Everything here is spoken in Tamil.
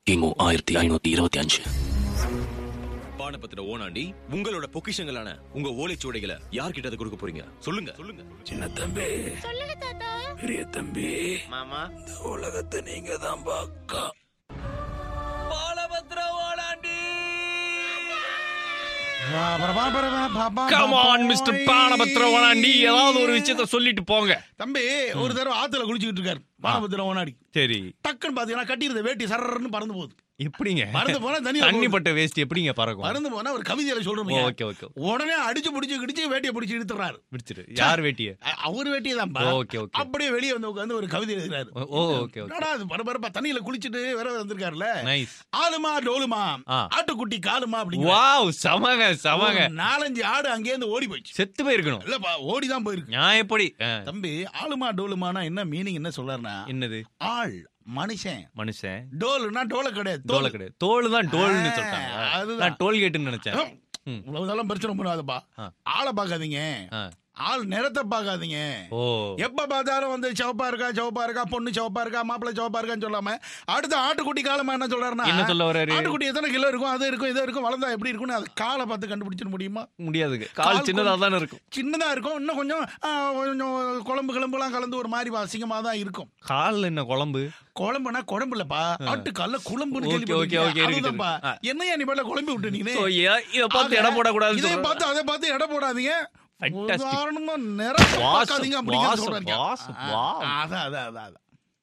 கிமு ஆயிரத்தி ஐநூத்தி இருபத்தி அஞ்சு பானபத்திர ஓனாண்டி உங்களோட பொக்கிஷங்களான உங்க ஓலைச்சுவடைகளை யார்கிட்ட அதை கொடுக்க போறீங்க சொல்லுங்க சொல்லுங்க சின்ன தம்பி சொல்லுங்க தாத்தா பெரிய தம்பி மாமா இந்த உலகத்தை நீங்க தான் பாக்கா Balabathra Onandi come on mister Banabathra Onandi ஏதாவது ஒரு விஷயத்த சொல்லிட்டு போங்க தம்பி ஒரு தடவை ஆத்துல குளிச்சுக்கிட்டு இருக்காரு பானபத்திரம் ஓனாடி சரி டக்குன்னு பாத்தீங்கன்னா கட்டியிருந்த வேட்டி சரன்னு பறந்து போகுது எப்படிங்க பறந்து போனா தண்ணி தண்ணி பட்ட வேஸ்ட் எப்படிங்க பறக்கும் பறந்து போனா ஒரு கவிதையில சொல்றோம் ஓகே ஓகே உடனே அடிச்சு பிடிச்சு கிடிச்சு வேட்டியை பிடிச்சு இழுத்துறாரு பிடிச்சிரு யார் வேட்டிய அ- அவர் வேட்டியை தான் ஓகே, ஓகே. அப்படியே வெளியே வந்து உட்காந்து ஒரு கவிதை எழுதுறாரு ஓ, ஓ, ஓகே, ஓகே. என்னடா அது பரபரப்பா தண்ணியில குளிச்சுட்டு வேற வந்திருக்காருல்ல நைஸ் ஆளுமா டோலுமா ஆ. ஆட்டுக்குட்டி காலுமா அப்படிங்கிற வாவ் சமங்க சமங்க ஒரு நாலஞ்சு ஆடு அங்கேயே இருந்து ஓடி போயிடுச்சு செத்து போயிருக்கணும் இல்லப்பா ஓடிதான் போயிருக்கு நான் எப்படி ஆ, தம்பி ஆளுமா டோலுமானா என்ன மீனிங் என்ன சொல்றாருன்னா என்னது ஆள் மனுஷன் மனுஷன் டோலுனா டோல கிடையாது டோல தோல் கிடையாது தோல் தான் டோல்னு ஆ, சொல்லிட்டாங்க அதுதான். நான் டோல் கேட்டுன்னு நினைச்சேன் ம். இவ்வளவுதெல்லாம் பிரச்சனை பண்ணாதப்பா ஆ. ஆளை பார்க்காதீங்க ஆ. ஆள் நிறத்தை பார்க்காதீங்க ஓ எப்ப பார்த்தாலும் வந்து சிவப்பா இருக்கா சிவப்பா இருக்கா பொண்ணு சிவப்பா இருக்கா மாப்பிள்ளை சிவப்பா இருக்கான்னு சொல்லாம அடுத்த ஆட்டுக்குட்டி காலமா என்ன சொல்றாருன்னா என்ன சொல்ல வர்றாரு? ஆட்டுக்குட்டி எத்தனை கிலோ இருக்கும் அது இருக்கும் இது இருக்கும் வளர்ந்தா எப்படி இருக்கும்னு அது காலை பார்த்து கண்டுபிடிச்சிட முடியுமா முடியாதுங்க கால் கால் சின்னதா கொஞ்சம் தானே இருக்கும் சின்னதா இருக்கும் இன்னும் கொஞ்சம் ஆ, கொஞ்சம் குழம்பு கிளம்புலாம் கலந்து ஒரு மாதிரி அசிங்கமா தான் இருக்கும் கால் என்ன குழம்பு குழம்புனா குழம்பு இல்லப்பா ஆட்டுக்கால்ல குழம்புன்னு ஓகே, ஓகே, ஓகே, கேள்விப்பட்டிருக்கீங்க. இருக்கு, அதுதான்ப்பா. இருக்கு. என்னையா நீ பாட்டுல குழம்பி விட்டு நீ So, ஏ- இத பார்த்து எடை போடக்கூடாதுன்னு இதை சொல்றேன். பார்த்து அதை பார்த்து எடை போடாதீங்க Fantastic. உதாரணமா நிறம் வாசம், பார்க்காதீங்க அப்படிங்கிறது வாசம், சொல்றாங்க வாசம், ஆ, wow. அதான் அதான் அதான் அதான்